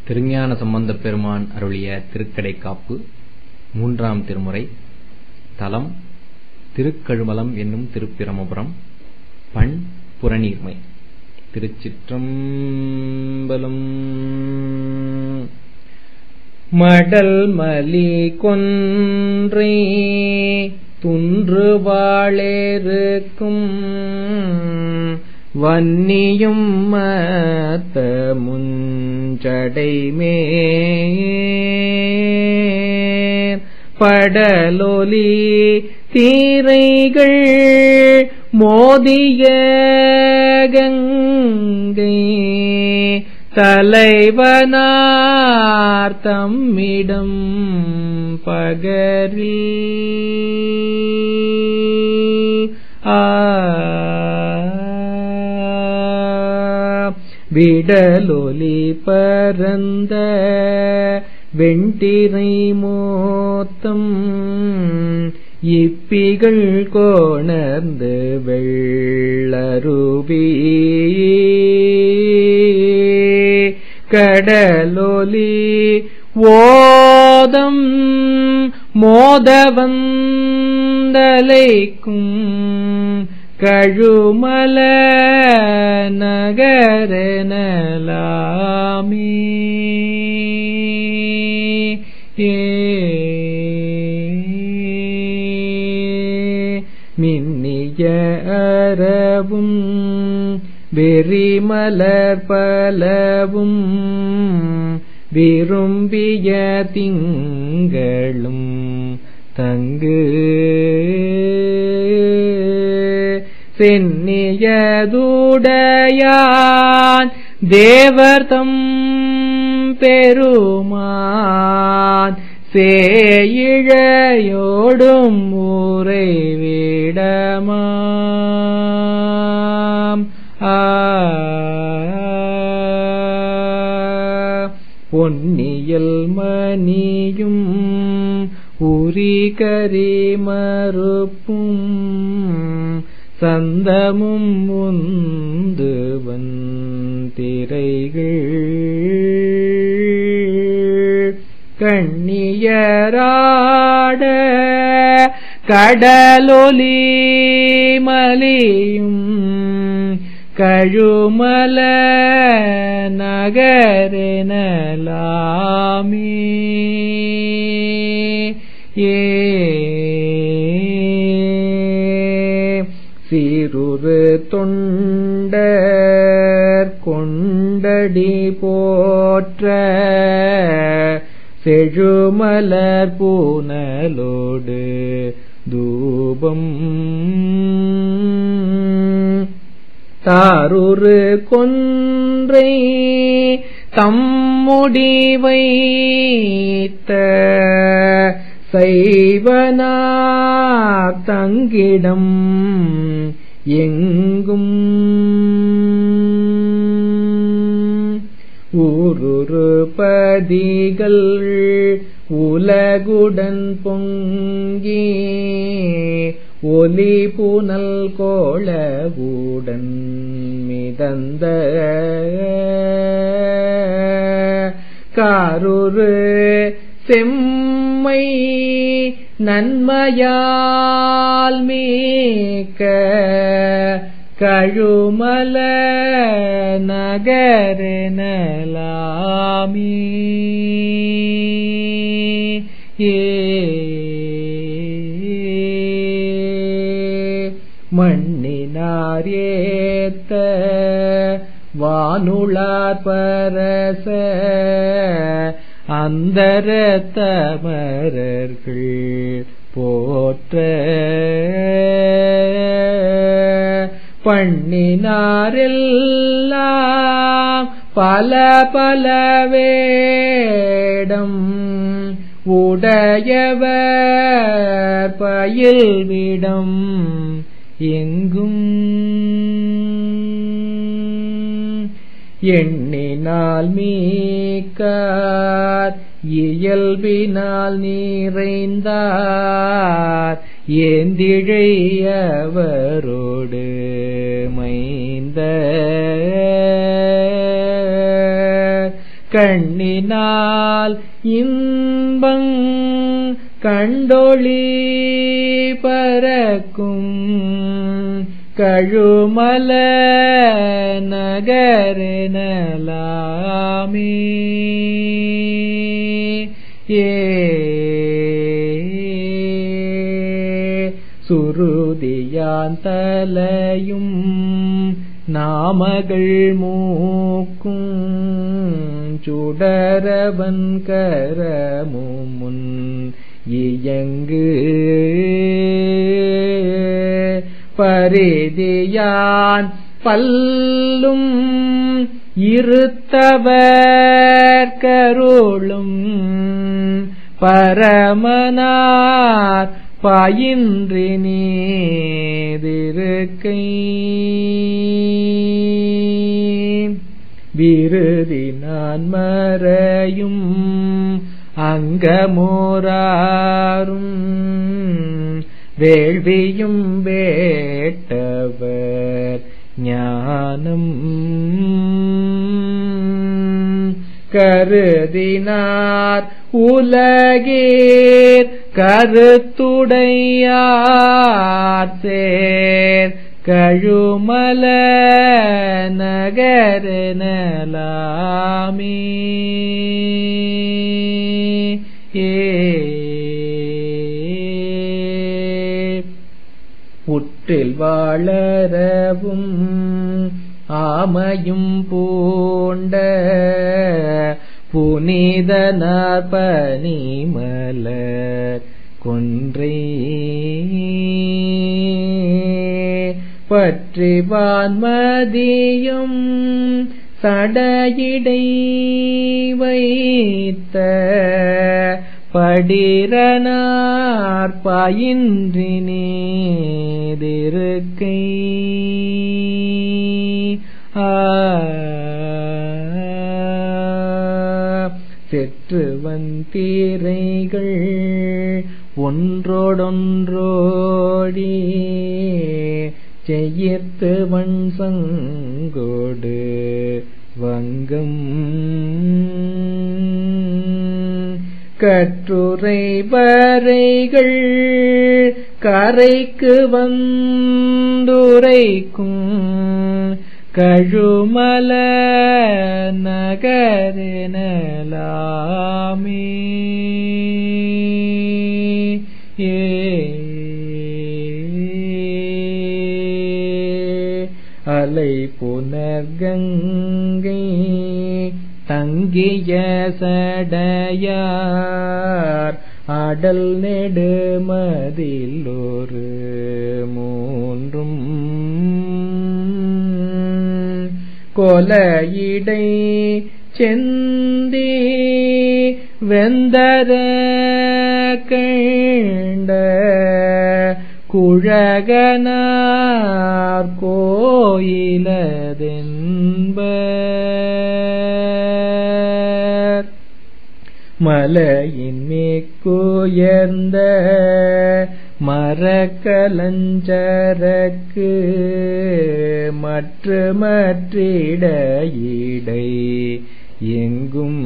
திருஞான சம்பந்தப் பெருமான் அருளிய திருக்கடைக்காப்பு மூன்றாம் திருமுறை தலம் திருக்கழுமலம் என்னும் திருப்பிரமபுரம் பண் புறநீர்மை திருச்சிற்றம்பலம் மடல் மலி கொன்றை துன்று வாழேருக்கும் வன்னியும் மத்த முஞ்சடைமே படலொலி தீரைகள் மோதிய கங்கை தலைவனார் தம்மிடம் பகரில் ஆ விடலொலி பரந்த வெண்டிரை மோத்தம் இப்பிகள் கோணர்ந்து வெள்ளருவி கடலொலி ஓதம் மோதவந்தலைக்கும் கழுமல நகரனலாமே மின்னிய அறவும் வெறிமலர் பலவும் விரும்பிய திங்களும் தங்கு சென்னியதுடையான் தேவர்தம் பெருமான் சேயிழையோடும் ஊரை விடமாம் ஆ பொன்னியல் மணியும் உரி கரிமறுப்பும் சந்தமும் முந்துவன் திரைகள் கண்ணியராட கடலொலி மலியும் கழுமல நகரெனலாமே ஏ சீருரு தொண்டர் கொண்டடி போற்ற செழுமலர் பூனலோடு தூபம் தாருரு கொன்றை தம்முடி வைத்த சைவனா தங்கிடம் எங்கும் ஊருரு பதிகள் உலகுடன் பொங்கி ஒலி புனல் கோளவுடன் மிதந்த காருரு செம்மை நன்மையால் மேக்க கழுமல நகரனலாமே ஏ மண்ணினார் ஏத்த வானுளார் பரச அந்தர தமரர்கள் போற்ற பண்ணினாரெல்லாம் பல பல வேடம் உடையவர் பயில்விடம் எங்கும் எண்ணினால் மீக்கார் இயல்பினால் நிறைந்தார் ஏந்திழையவரோடு மைந்த கண்ணினால் இன்பங் கண்டொளி பறக்கும் கழுமல நகரெனலாமே ஏ சுருதியான் தலையும் நாமகள் மூக்கும் சுடரவன் கரமும் முன் இயங்கு பரிதியான் பல்லும் இருத்தவர் கருளும் பரமனார் பயின்றி நீதிருக்கை விருதி நான் மறையும் அங்கமோராரும் வேள்வியும் வேட்டவர் ஞானம் கருதினார் உலகீர் கருத்துடையார் சேர் கழுமல நகரனலாமே உற்றில் வாழறவும் ஆமையும் பூண்ட புனிதனார் பனிமலர் கொன்றை பற்றி வான்மதியும் சடையிடை வைத்த படிரனார் பயின்றி நீதிருக்கை செற்றுவந்தீரைகள் ஒன்றோடொன்றோடி செய்யத்து வன் சங்கோடு வங்கம் கற்றுரை வரைகள் கரைக்கு வந்துரைக்கும் கழுமல நகரெனலாமே ஏ அலை புனர்கங்கை தங்கிய சடையார் அடல் நெடுமதில் ஒரு மூன்றும் கொலையிடை செந்தி வெந்தர கண்ட குழகனார் கோயிலதென்பர் மலையின் மேற்குயர்ந்த மரக்கலஞ்சரக்கு மற்ற மற்றிடையிடை எங்கும்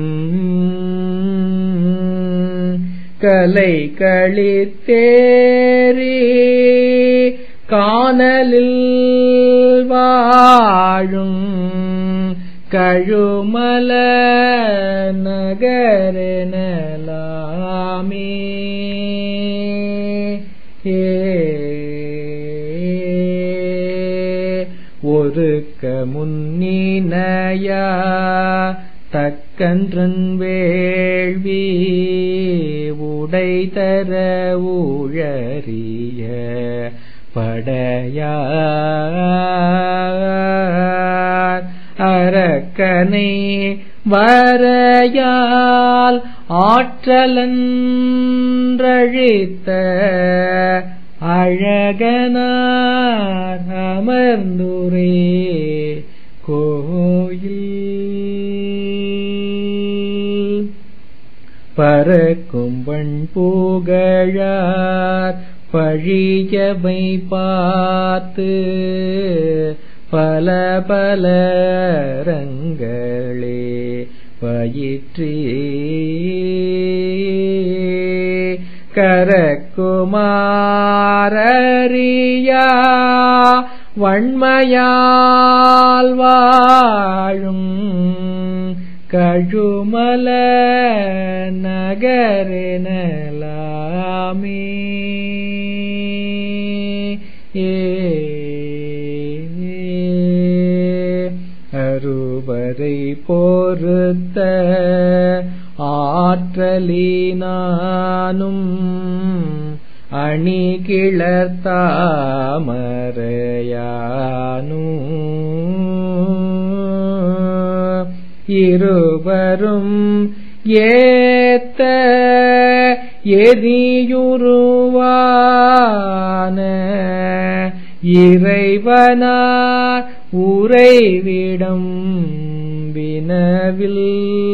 கலை களித்தேரி காணலில் வாழும் கழுமல நகரெனலாமே ஒருக்க முன்னினையா தக்கன்றன் வேள்வி உடை தர ஊழறிய படையார் அரக்கனை வரையால் ஆற்றலன்றழித்த அழகனார் அமர்ந்துரே கோயில் பறக்கும் வண் புகழார் பழியவை பார்த்து பல பல ரங்களே ஞாயிற்றே கரக்குமாரியா வன்மையால் வாழும் கழுமல நகரெனலாமே ஏ அருவரை பொறுத்த ஆற்றலினானும் அணி கிளர்த்தாமரையானும் இருவரும் ஏத்த எரியுருவான இறைவனார் உறைவிடம் வினவில்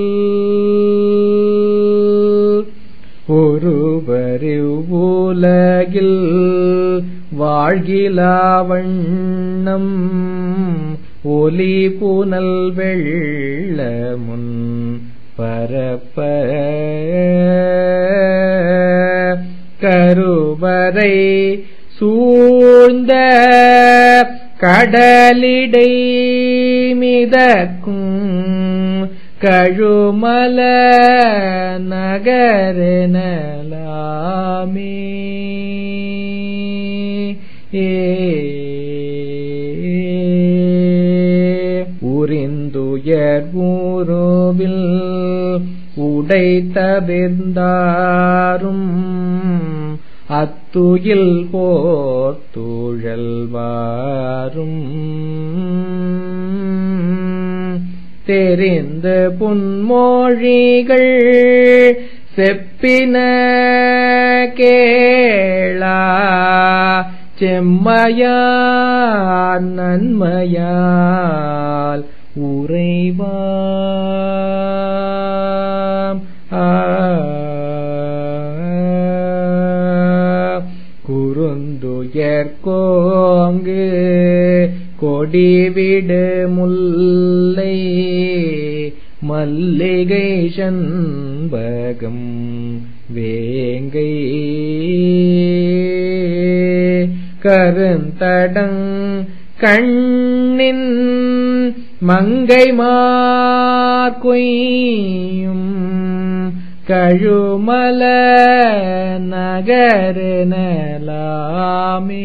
ஒருவரிவுலகில் வாழ்கிலாவண்ணம் ஒலி புனல் வெள்ளமுன் பரப்ப கருவறை சூழ்ந்த கடலிடை மிதக்கும் கழுமல நகரெனலாமே ஏ உரிந்துயர் ஊரோவில் உடை தவிர்ந்தாரும் அத்துயில் போத்துழல்வாரும் தெரிந்த புன்மொழிகள் செப்பின கேளா செம்மையார் நன்மையால் உறைவாம் ஆ குறுந்துயர் கோங்கு கொடிவிடு முல்லை மல்லிகை சண்பகம் வேங்கை கருந்தடங் கண்ணின் மங்கை மார்கொய்யும் கழுமல நகரெனலாமே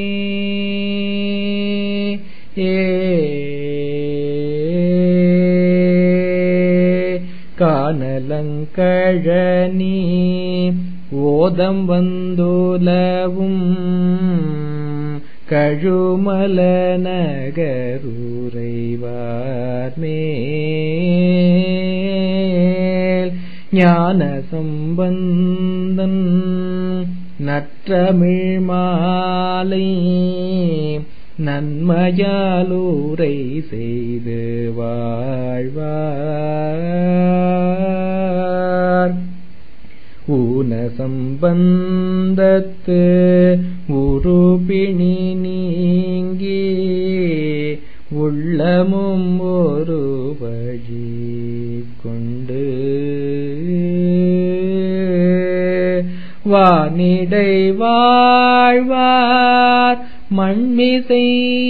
ஏ காணலங்கழனி ஓதம் வந்துலவும் கழுமல நகருரைவார் மேல் ஞான சம்பந்தன் நற்றமிழ் மாலை நன்மையாலூரை செய்து வாழ்வார் ஊன சம்பந்தத்து உருபிணி நீங்கி உள்ளமும் ஒரு வழி கொண்டு வானிடை வாழ்வார் மண்மிசை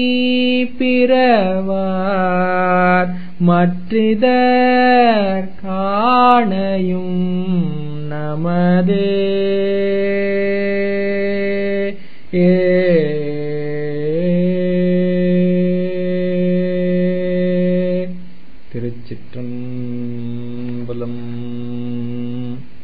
பிறவார் மற்றிதற் காணையும் நமதே ஏ திருச்சிற்றம்பலம்